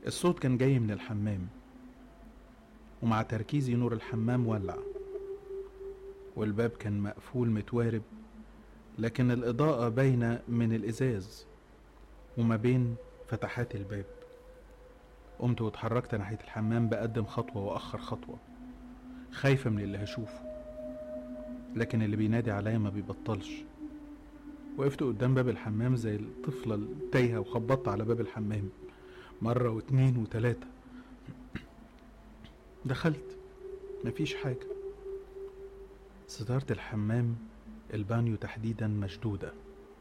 الصوت كان جاي من الحمام ومع تركيزي نور الحمام ولع والباب كان مقفول متوارب لكن الإضاءة باينة من الإزاز وما بين فتحات الباب قمت واتحركت ناحية الحمام بقدم خطوة وأخر خطوة خايفة من اللي هشوفه لكن اللي بينادي عليا ما بيبطلش وقفت قدام باب الحمام زي الطفلة التايهة وخبطت على باب الحمام مرة واتنين وتلاتة دخلت مفيش حاجة ستارة الحمام البانيو تحديدا مشدودة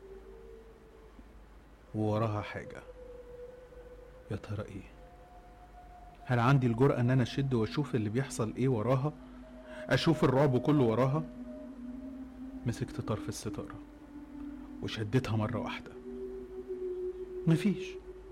ووراها حاجة يا ترى ايه هل عندي الجرأة ان انا اشد واشوف اللي بيحصل ايه وراها اشوف الرعب كله وراها مسكت طرف الستارة وشدتها مرة واحدة مفيش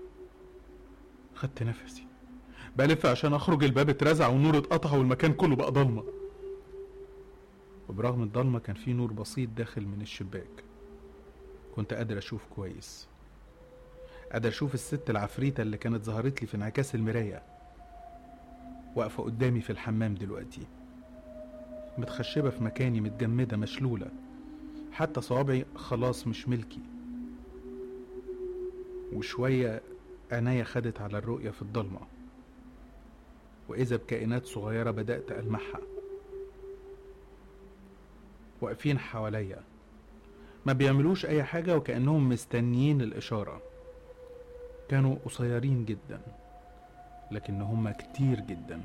خدت نفسي بلف عشان اخرج الباب اترزع والنور اتقطع والمكان كله بقى ضلمة وبرغم الضلمة كان في نور بسيط داخل من الشباك كنت قادر اشوف كويس قادر اشوف الست العفريتة اللي كانت ظهرت لي في انعكاس المراية واقفة قدامي في الحمام دلوقتي متخشبة في مكاني متجمدة مشلولة حتى صوابعي خلاص مش ملكي وشوية عينيا خدت على الرؤية في الضلمة وإذا بكائنات صغيرة بدأت ألمحها واقفين حواليا ما بيعملوش أي حاجة وكأنهم مستنيين الإشارة كانوا قصيرين جدا لكن هم كتير جدا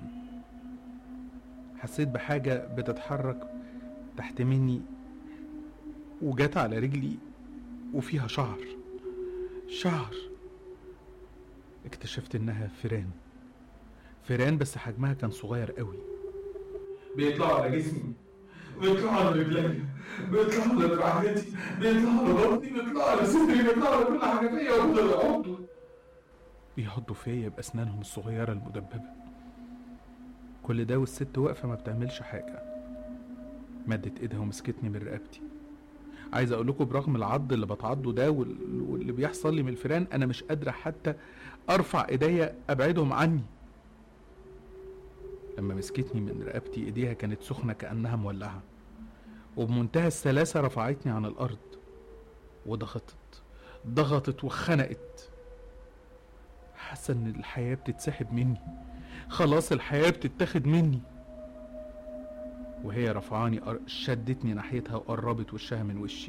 حسيت بحاجة بتتحرك تحت مني وجت على رجلي وفيها شعر شعر اكتشفت انها فيران فيران بس حجمها كان صغير قوي بيطلعوا على جسمي بيطلعوا على رجلي بيطلعوا على دراعاتي بيطلعوا على بطني بيطلعوا على صدري بيطلعوا على كل حاجه فيا ويفضلوا يعضوا بيعضوا فيا بأسنانهم الصغيرة المدببة كل ده والست واقفة ما بتعملش حاجة مدت ايدها ومسكتني من رقبتي عايز اقول لكم برغم العض اللي بتعضه ده وال- واللي بيحصل لي من الفيران انا مش قادرة حتى ارفع ايديا ابعدهم عني لما مسكتني من رقبتي ايديها كانت سخنة كأنها مولعة وبمنتهى السلاسة رفعتني عن الأرض وضغطت ضغطت وخنقت حاسة إن الحياة بتتسحب مني خلاص الحياة بتتاخد مني وهي رفعاني أر- شدتني ناحيتها وقربت وشها من وشي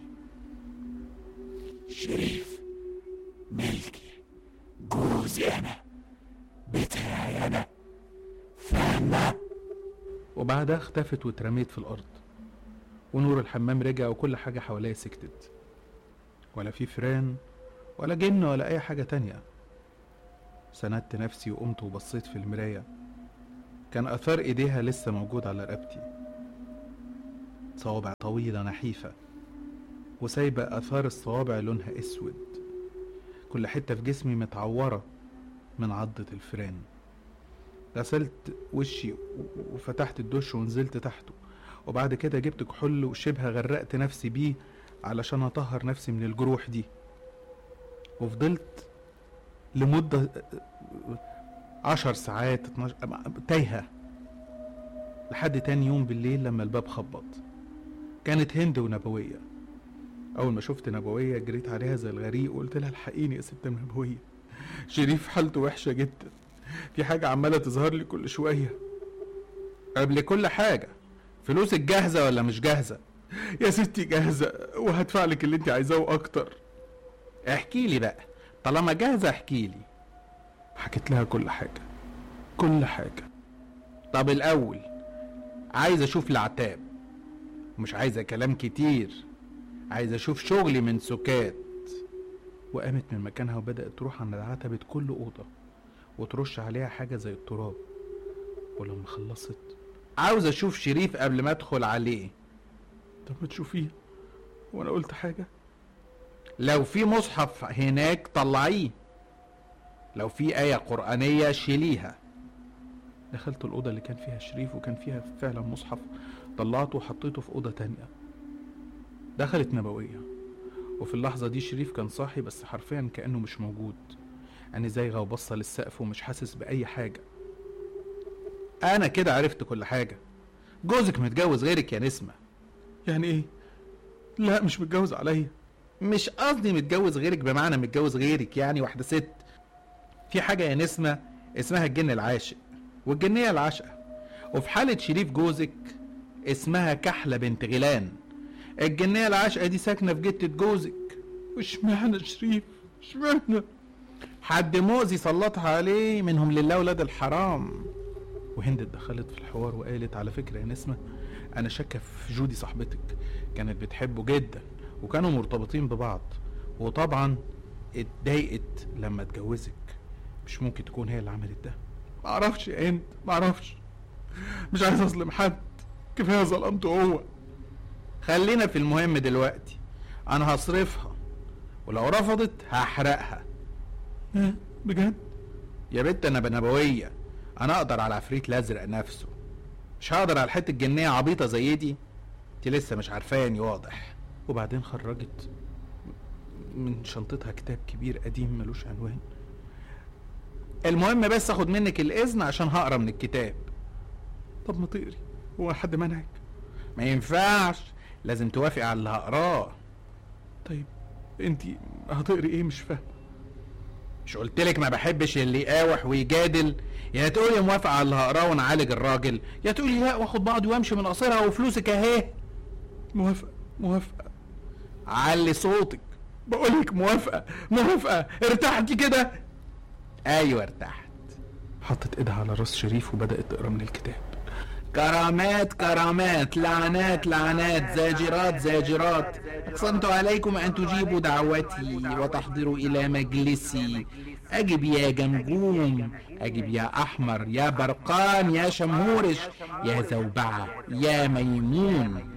شريف ملكي جوزي انا بتاعي انا فاهمة وبعدها اختفت واترميت في الأرض ونور الحمام رجع وكل حاجة حواليا سكتت ولا في فران ولا جن ولا أي حاجة تانية سندت نفسي وقمت وبصيت في المراية كان أثار إيديها لسه موجود على رقبتي صوابع طويلة نحيفة وسايبة أثار الصوابع لونها أسود كل حتة في جسمي متعورة من عضة الفران غسلت وشي و- وفتحت الدش ونزلت تحته وبعد كده جبت كحول وشبه غرقت نفسي بيه علشان اطهر نفسي من الجروح دي وفضلت لمدة عشر ساعات 12 تايهة لحد تاني يوم بالليل لما الباب خبط كانت هند ونبوية أول ما شفت نبوية جريت عليها زي الغريق وقلت لها الحقيني يا ست نبوية شريف حالته وحشة جدا في حاجة عمالة تظهر لي كل شوية قبل كل حاجة فلوسك جاهزة ولا مش جاهزة؟ يا ستي جاهزة وهدفع لك اللي انت عايزاه واكتر احكي لي بقى طالما جاهزة احكي لي حكيت لها كل حاجة كل حاجة طب الأول عايز أشوف العتاب مش عايزة كلام كتير عايز أشوف شغلي من سكات وقامت من مكانها وبدأت تروح عند عتبة كل أوضة وترش عليها حاجة زي التراب ولما خلصت عاوز اشوف شريف قبل ما ادخل عليه طب ما تشوفيه وانا قلت حاجة لو في مصحف هناك طلعيه لو في آية قرآنية شيليها دخلت الأوضة اللي كان فيها شريف وكان فيها فعلا مصحف طلعته وحطيته في أوضة تانية دخلت نبوية وفي اللحظة دي شريف كان صاحي بس حرفيا كأنه مش موجود أنا زايغة وبصة للسقف ومش حاسس بأي حاجة أنا كده عرفت كل حاجة جوزك متجوز غيرك يا نسمة يعني إيه؟ لا مش متجوز عليا مش قصدي متجوز غيرك بمعنى متجوز غيرك يعني واحدة ست في حاجة يا نسمة اسمها الجن العاشق والجنية العاشقة وفي حالة شريف جوزك اسمها كحلة بنت غيلان الجنية العاشقة دي ساكنة في جتة جوزك واشمعنى شريف اشمعنى حد مؤذي سلطها عليه منهم لله ولاد الحرام وهند اتدخلت في الحوار وقالت على فكرة يا نسمة أنا شاكة في جودي صاحبتك كانت بتحبه جدا وكانوا مرتبطين ببعض وطبعا اتضايقت لما اتجوزك مش ممكن تكون هي اللي عملت ده معرفش يا هند معرفش مش عايز اظلم حد كفايه ظلمته هو خلينا في المهم دلوقتي انا هصرفها ولو رفضت هحرقها بجد يا بنت انا بنبويه انا اقدر على العفريت الازرق نفسه مش هقدر على حته جنيه عبيطه زي دي انت لسه مش عارفاني واضح وبعدين خرجت من شنطتها كتاب كبير قديم ملوش عنوان المهم بس اخد منك الاذن عشان هقرا من الكتاب طب ما تقري هو حد منعك ما ينفعش لازم توافق على اللي هقراه طيب انت هتقري ايه مش فاهم مش قلت لك ما بحبش اللي يقاوح ويجادل يا تقولي موافقة على اللي هقراه ونعالج الراجل يا تقولي لا واخد بعضي وامشي من قصرها وفلوسك اهي موافقة موافقة علي صوتك بقولك موافقة موافقة ارتحتي كده ايوه ارتحت حطت ايدها على راس شريف وبدأت تقرا من الكتاب كرامات كرامات لعنات لعنات زاجرات زاجرات أقسمت عليكم أن تجيبوا دعوتي وتحضروا إلى مجلسي أجب يا جمجوم أجب يا أحمر يا برقان يا شمهورش يا زوبعة يا ميمون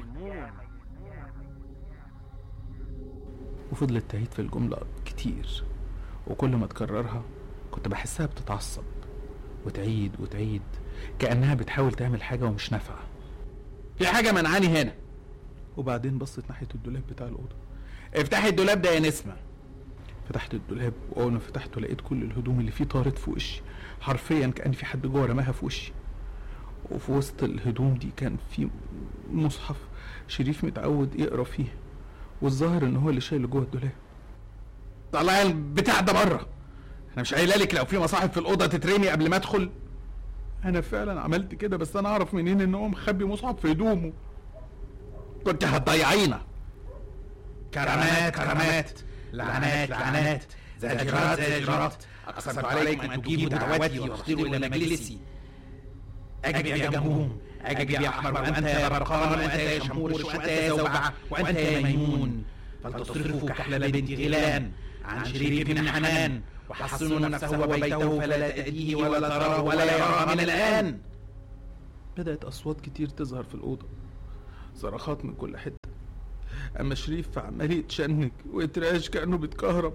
وفضلت تعيد في الجملة كتير وكل ما تكررها كنت بحسها بتتعصب وتعيد وتعيد كأنها بتحاول تعمل حاجة ومش نافعة في حاجة منعاني هنا وبعدين بصت ناحية الدولاب بتاع الأوضة افتحي الدولاب ده يا نسمة فتحت الدولاب وأول ما فتحته لقيت كل الهدوم اللي فيه طارت في وشي حرفيا كأن في حد جوه رماها في وشي وفي وسط الهدوم دي كان في مصحف شريف متعود يقرا فيه والظاهر ان هو اللي شايله جوه الدولاب طلعي البتاع ده بره انا مش قايله لك لو في مصاحف في الاوضه تترمي قبل ما ادخل انا فعلا عملت كده بس انا اعرف منين ان هو مخبي مصحف في هدومه كنت هتضيعينا كرامات كرامات لعنات لعنات زاجرات زاجرات اقسمت عليكم ان تجيبوا دعوتي وتحضروا الى مجلسي اجب يا جمهوم اجب يا احمر وانت يا برقان وانت يا شمهورش وانت يا زوبعه وانت يا ميمون فلتصرفوا كحل بنت غيلان عن شريف بن حنان وحصنوا نفسه وبيته فلا تأتيه ولا تراه ولا يراها من الآن بدأت أصوات كتير تظهر في الأوضة صرخات من كل حتة أما شريف عمال يتشنج ويترعش كأنه بيتكهرب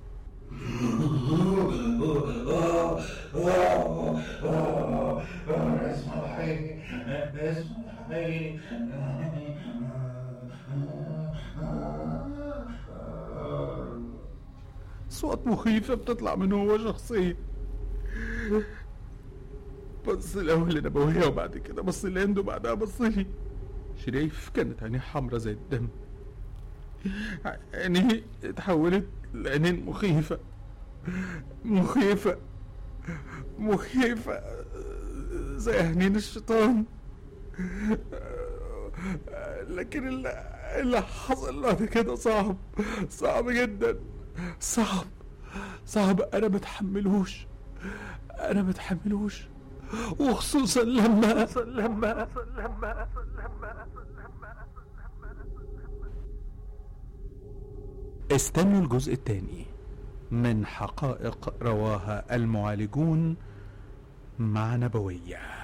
اسمع الحي اسمع الحي أصوات مخيفة بتطلع منه هو شخصيا بص الأول لنبوية وبعد كده بص لهند وبعدها بص لي شريف كانت عينيه حمرا زي الدم عينيه اتحولت لعينين مخيفة مخيفة مخيفة زي عينين الشيطان لكن اللي, اللي حصل بعد كده صعب صعب جدا صعب صعب انا متحملوش انا متحملوش وخصوصا لما لما لما استنوا الجزء الثاني من حقائق رواها المعالجون مع نبويه